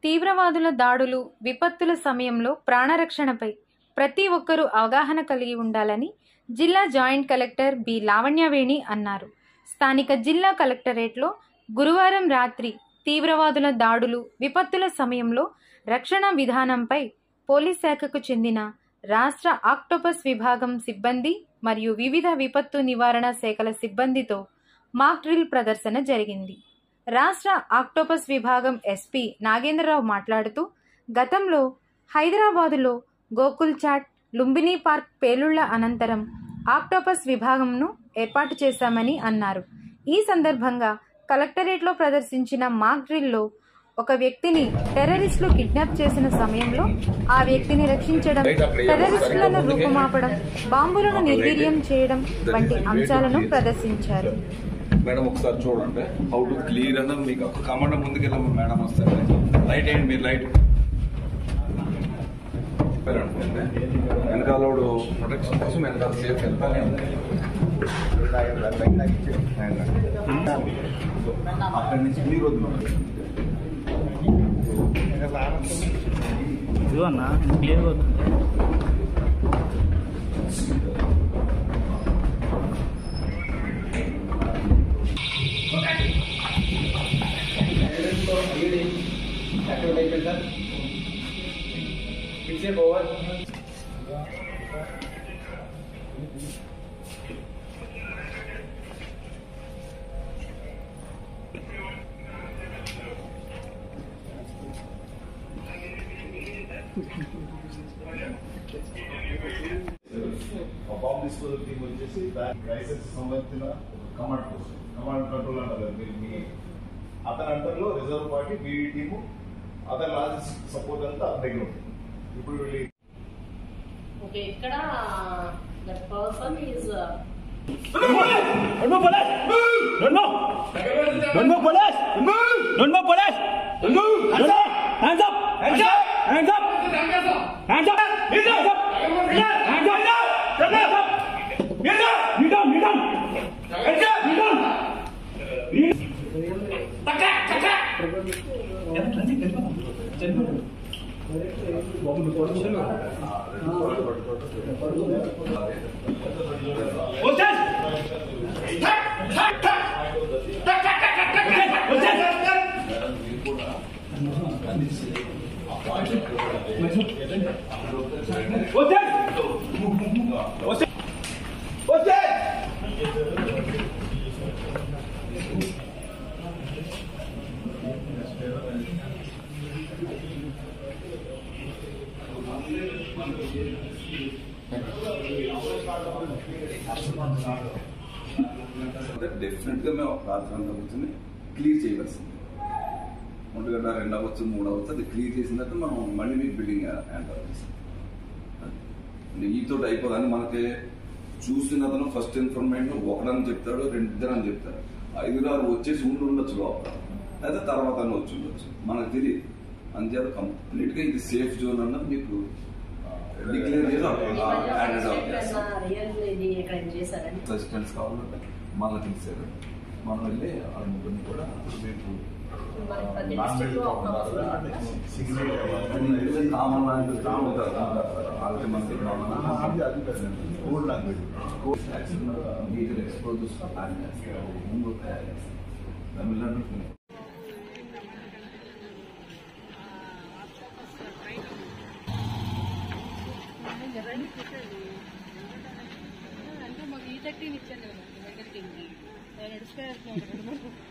తీవ్రవాదుల దాడులు విపత్తుల సమయంలో ప్రాణరక్షణపై ప్రతి ఒక్కరూ అవగాహన కలిగి ఉండాలని జిల్లా జాయింట్ కలెక్టర్ బి లావణ్యవేణి అన్నారు స్థానిక జిల్లా కలెక్టరేట్లో గురువారం రాత్రి తీవ్రవాదుల దాడులు విపత్తుల సమయంలో రక్షణ విధానంపై పోలీస్ శాఖకు చెందిన రాష్ట్ర ఆక్టోపస్ విభాగం సిబ్బంది మరియు వివిధ విపత్తు నివారణ శాఖల సిబ్బందితో మాక్ డ్రిల్ ప్రదర్శన జరిగింది రాష్ట్ర ఆక్టోపస్ విభాగం ఎస్పీ నాగేంద్రరావు మాట్లాడుతూ గతంలో హైదరాబాదులో గోకుల్ చాట్ లుంబినీ పార్క్ పేలుళ్ల అనంతరం ఆక్టోపస్ విభాగంను ఏర్పాటు చేశామని అన్నారు ఈ సందర్భంగా కలెక్టరేట్లో ప్రదర్శించిన మాక్ డ్రిల్లో ఒక వ్యక్తిని టెర్రరిస్టులు కిడ్నాప్ చేసిన సమయంలో ఆ వ్యక్తిని రక్షించడం టెర్రరిస్టులను రూపుమాపడం బాంబులను నిర్వీర్యం చేయడం వంటి అంశాలను ప్రదర్శించారు మేడం ఒకసారి చూడండి హౌ టు క్లియర్ అన్న మీకు ఒక కమాండ్ ముందుకెళ్ళాము మేడం వస్తారు లైట్ అయ్యండి మీరు లైట్ చెప్పారండి వెనకాలోడు ప్రొటెక్షన్ కోసం వెనకాల సేఫ్ వెళ్తానే ఉంది అక్కడి నుంచి మీరు వద్దు ఇదిగో అన్న క్లియర్గా వస్తుంది బాంబ్ డిస్పోజల్ టీమ్ వచ్చేసి దాని లైసెన్స్ సంబంధించిన కమాండ్ పోస్ట్ కమాండ్ కంట్రోల్ అంటారు కదా మీరు మీ అతని అంటర్లో రిజర్వ్ పార్టీ బీడీ టీము అతని లాజిస్టిక్ సపోర్ట్ అంతా అతని దగ్గర ఉంటుంది ఇప్పుడు వీళ్ళు Okay, ఇక్కడ the person is uh, Don't move, police! Don't move! Don't move, police! Don't move, police! Don't move! Hands up! Hands up! Hands up! Hands up! Hands up! Hands up! Hands up! Hands up! Hands up! Kneel down, kneel down! Hands up! Kneel down! Taka! Taka! Ustaz! Tak! Tak! Tak! Tak! Tak! Tak! Tak! Ustaz! Ustaz! Ustaz! Ustaz! Definite గా మేము రాత్రి అంతా కూర్చొని clear చేయవలసింది ఒంటి గంట రెండు అవ్వచ్చు మూడు అవ్వచ్చు అది క్లియర్ చేసిన తర్వాత మనం మళ్ళీ మీకు బిల్డింగ్ హ్యాండ్ ఓవర్ చేస్తాం నీతో అయిపోదని మనకి చూసిన అతను ఫస్ట్ ఇన్ఫర్మేషన్ ఒకడని చెప్తాడు రెండిద్దరు అని చెప్తారు ఐదుగురు వచ్చేసి ఉండి ఉండొచ్చు లోపల లేదా తర్వాత అని వచ్చి ఉండొచ్చు మనకు తెలియదు అంతేత కంప్లీట్ గా ఇది సేఫ్ జోన్ అన్నది మీకు డిక్లేర్ చేసి హ్యాండ్ అవుట్ చేస్తాం రియల్ ఇది ఇక్కడ ఏం చేశారని అసిస్టెంట్స్ కావాలంటే మళ్ళీ తీసారు మనం వెళ్ళి ఆ ముగ్గురిని కూడా మీకు మరి ప్రతి district లో ఒక కామన్ లాంగ్వేజ్ ఆల్రెడీ మనకి కోడ్ లాంగ్వేజ్ నీట్ ఎక్స్పోజ్ ముందు తమిళనాడు అంటే మాకు ఈ థర్టీన్ ఇచ్చాను కదా వెంకట టీంకి నడుచుకోవాలి